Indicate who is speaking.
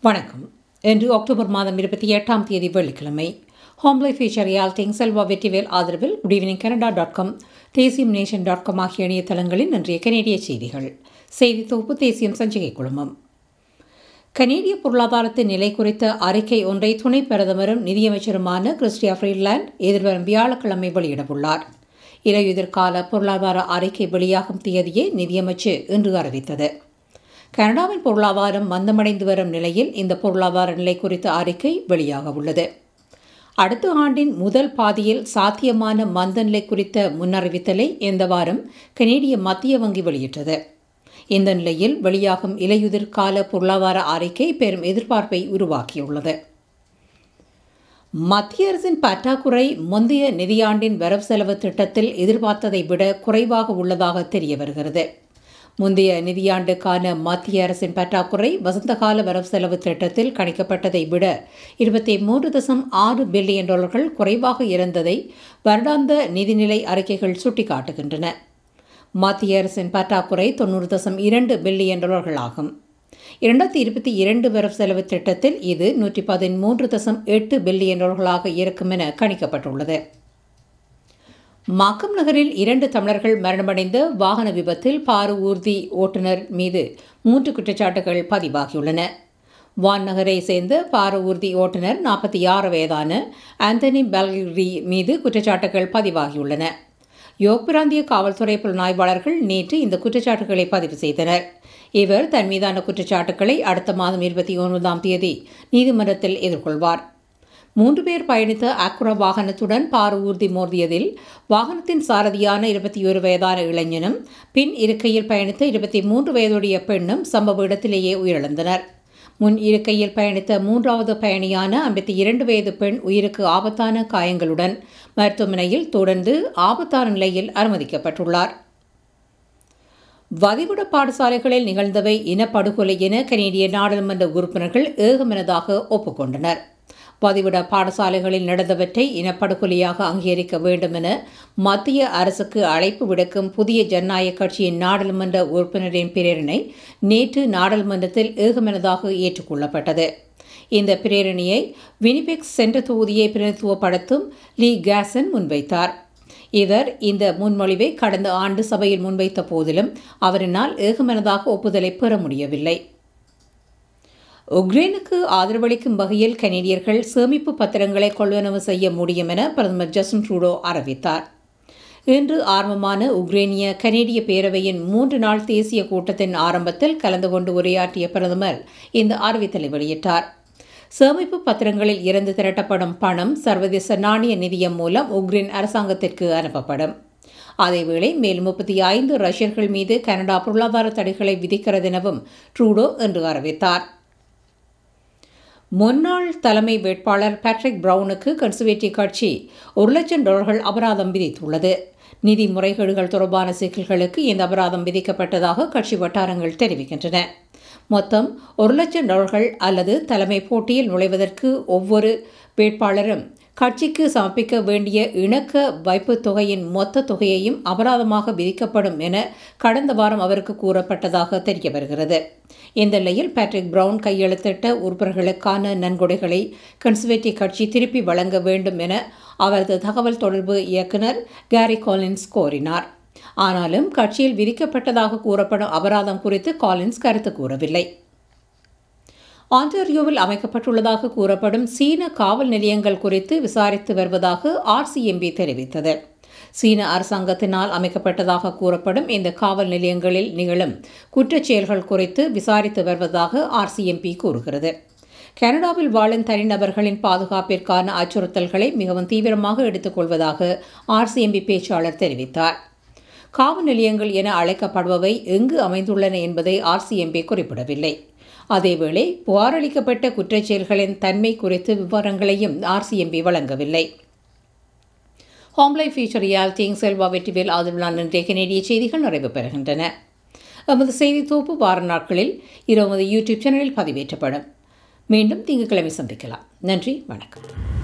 Speaker 1: வணக்கம் இன்று அக்டோபர் மாதம் இருபத்தி எட்டாம் தேதி வெள்ளிக்கிழமை Homelife Future Realty Inc Selva Vetrivel ஆதரவில் good evening Canada dot com தேசியம் நேஷன் டாட் காம் ஆகிய இணையதளங்களின் இன்றைய கனேடிய செய்திகள் செய்தி தொகுப்பு தேசியம் சஞ்சிகை குழுமம் கனேடிய பொருளாதாரத்தின் நிலை குறித்த அறிக்கை ஒன்றை துணை பிரதமரும் நிதியமைச்சருமான கிறிஸ்டியா ஃப்ரீட்லேண்ட் எதிர்வரும் வியாழக்கிழமை வெளியிடவுள்ளார் இலையுதிர்கால பொருளாதார அறிக்கை வெளியாகும் தேதியை நிதியமைச்சு இன்று அறிவித்தது கனடாவின் பொருளாதாரம் மந்தமடைந்து வரும் நிலையில் இந்த பொருளாதார நிலை குறித்த அறிக்கை வெளியாக உள்ளது அடுத்த ஆண்டின் முதல் பாதியில் சாத்தியமான மந்த நிலை குறித்த முன்னறிவித்தலை இந்த வாரம் கனேடிய மத்திய வங்கி வெளியிட்டது இந்த நிலையில் வெளியாகும் இலையுதிர் கால பொருளாதார அறிக்கை பெரும் எதிர்பார்ப்பை உருவாக்கியுள்ளது மத்திய அரசின் பற்றாக்குறை முந்தைய நிதியாண்டின் வரவு செலவு திட்டத்தில் எதிர்பார்த்ததை விட குறைவாக உள்ளதாக தெரிய வருகிறது முந்தைய நிதியாண்டுக்கான மத்திய அரசின் பற்றாக்குறை வசந்தகால வரவு செலவு திட்டத்தில் கணிக்கப்பட்டதை விட இருபத்தி மூன்று தசம் ஆறு பில்லியன் டாலர்கள் குறைவாக இருந்ததை வருடாந்த நிதிநிலை அறிக்கைகள் சுட்டிக்காட்டுகின்றன மத்திய அரசின் பற்றாக்குறை தொண்ணூறு தசம் இரண்டு பில்லியன் டாலர்களாகும் இரண்டாயிரத்தி இருபத்தி இரண்டு வரவு செலவு திட்டத்தில் இது நூற்றி பதிமூன்று தசம் எட்டு பில்லியன் டாலர்களாக இருக்கும் என கணிக்கப்பட்டுள்ளது மாக்கம் நகரில் இரண்டு தமிழர்கள் மரணமடைந்த வாகன விபத்தில் பாரு ஊர்தி ஓட்டுநர் மீது மூன்று குற்றச்சாட்டுகள் பதிவாகியுள்ளன வான் நகரை சேர்ந்த பாரு ஊர்தி ஓட்டுநர் நாற்பத்தி ஆறு வயதான ஆந்தனி பெல்ரி மீது குற்றச்சாட்டுகள் பதிவாகியுள்ளன யோக் பிராந்திய காவல்துறை புலனாய்வாளர்கள் நேற்று இந்த குற்றச்சாட்டுகளை பதிவு செய்தனர் இவர் தன் மீதான குற்றச்சாட்டுகளை அடுத்த மாதம் இருபத்தி ஒன்பதாம் தேதி நீதிமன்றத்தில் எதிர்கொள்வார் மூன்று பேர் பயணித்த அக்குரா வாகனத்துடன் பாரு ஊர்தி மோதியதில் வாகனத்தின் சாரதியான இருபத்தி ஒரு வயதான இளைஞனும் பின் இருக்கையில் பயணித்த இருபத்தி மூன்று வயதுடைய பெண்ணும் சம்பவ இடத்திலேயே உயிரிழந்தனர் முன் இருக்கையில் பயணித்த மூன்றாவது பயணியான ஐம்பத்தி இரண்டு வயது பெண் உயிருக்கு ஆபத்தான காயங்களுடன் மருத்துவமனையில் தொடர்ந்து ஆபத்தான நிலையில் அனுமதிக்கப்பட்டுள்ளார் வதிவிட பாடசாலைகளில் நிகழ்ந்தவை இனப்படுகொலை என கனேடிய நாடாளுமன்ற உறுப்பினர்கள் ஏகமனதாக ஒப்புக்கொண்டனர் பதிவிட பாடசாலைகளில் நடந்தவற்றை இனப்படுகொலையாக அங்கீகரிக்க வேண்டும் என மத்திய அரசுக்கு அழைப்பு விடுக்கும் புதிய ஜனநாயக கட்சியின் நாடாளுமன்ற உறுப்பினரின் பிரேரணை நேற்று நாடாளுமன்றத்தில் ஏகமனதாக ஏற்றுக்கொள்ளப்பட்டது இந்த பிரேரணையை வினிபெக் சென்ற தொகுதியை பிரதித்துவப்படுத்தும் லீ கேசன் முன்வைத்தார் இவர் இந்த முன்மொழிவை கடந்த ஆண்டு சபையில் முன்வைத்த போதிலும் அவரினால் ஏகமனதாக ஒப்புதலை பெற முடியவில்லை உக்ரைனுக்கு ஆதரவளிக்கும் வகையில் கனேடியர்கள் சேமிப்பு பத்திரங்களை கொள்வனவு செய்ய முடியும் என பிரதமர் ஜஸ்டின் ட்ரூடோ அறிவித்தார் இன்று ஆரம்பமான உக்ரைனிய கனேடிய பேரவையின் மூன்று நாள் தேசிய கூட்டத்தின் ஆரம்பத்தில் கலந்து கொண்டு உரையாற்றிய பிரதமர் இந்த அறிவித்தலை வெளியிட்டார் சேமிப்பு பத்திரங்களில் இருந்து திரட்டப்படும் பணம் சர்வதேச நாணய நிதியம் மூலம் உக்ரைன் அரசாங்கத்திற்கு அனுப்பப்படும் அதேவேளை மேலும் முப்பத்தி ஐந்து ரஷ்யர்கள் மீது கனடா பொருளாதார தடைகளை விதிக்கிறதெனவும் ட்ரூடோ என்று அறிவித்தார் முன்னாள் தலைமை வேட்பாளர் பேட்ரிக் பிரவுனுக்கு கன்சர்வேட்டிவ் கட்சி ஒரு லட்சம் டாலர்கள் அபராதம் விதித்துள்ளது நிதி முறைகேடுகள் தொடர்பான சிக்கல்களுக்கு இந்த அபராதம் விதிக்கப்பட்டதாக கட்சி வட்டாரங்கள் தெரிவிக்கின்றன மொத்தம் ஒரு லட்சம் டாலர்கள் அல்லது தலைமை போட்டியில் நுழைவதற்கு ஒவ்வொரு வேட்பாளரும் கட்சிக்கு சமர்ப்பிக்க வேண்டிய இணக்க வைப்பு தொகையின் மொத்த தொகையையும் அபராதமாக விதிக்கப்படும் என கடந்த வாரம் அவருக்கு கூறப்பட்டதாக தெரிய வருகிறது இந்த நிலையில் பேட்ரிக் பிரவுன் கையெழுத்திட்ட உறுப்பினர்களுக்கான நன்கொடைகளை கன்சர்வேட்டிவ் கட்சி திருப்பி வழங்க வேண்டும் என அவரது தகவல் தொடர்பு இயக்குநர் கேரி காலின்ஸ் கோரினார் ஆனாலும் கட்சியில் விதிக்கப்பட்டதாக கூறப்படும் அபராதம் குறித்து காலின்ஸ் கருத்து கூறவில்லை ஆன்டாரியோவில் அமைக்கப்பட்டுள்ளதாக கூறப்படும் சீன காவல் நிலையங்கள் குறித்து விசாரித்து வருவதாக ஆர்சிஎம்பி தெரிவித்தது சீன அரசாங்கத்தினால் அமைக்கப்பட்டதாக கூறப்படும் இந்த காவல் நிலையங்களில் நிகழும் குற்றச்செயல்கள் குறித்து விசாரித்து வருவதாக ஆர்சிஎம்பி கூறுகிறது கனடாவில் வாழும் தனிநபர்களின் பாதுகாப்பிற்கான அச்சுறுத்தல்களை மிகவும் தீவிரமாக எடுத்துக்கொள்வதாக ஆர்சிஎம்பி பேச்சாளர் தெரிவித்தார் காவல் நிலையங்கள் என அழைக்கப்படுபவை எங்கு அமைந்துள்ளன என்பதை ஆர்சிஎம்பி குறிப்பிடவில்லை அதேவேளை புகாரளிக்கப்பட்ட குற்றச்செயல்களின் தன்மை குறித்து விவரங்களையும் ஆர்சிஎம்பி வழங்கவில்லை Homelife Future Realty Inc Selva Vetrivel ஆதரவிலான இன்றைய கனேடிய செய்திகள் நிறைவு பெறுகின்றன எமது செய்தி தொகுப்பு வார நாட்களில் இருபது யூடியூப் சேனலில் பதிவேற்றப்படும் மீண்டும் திங்கட்கிழமை சந்திக்கலாம் நன்றி வணக்கம்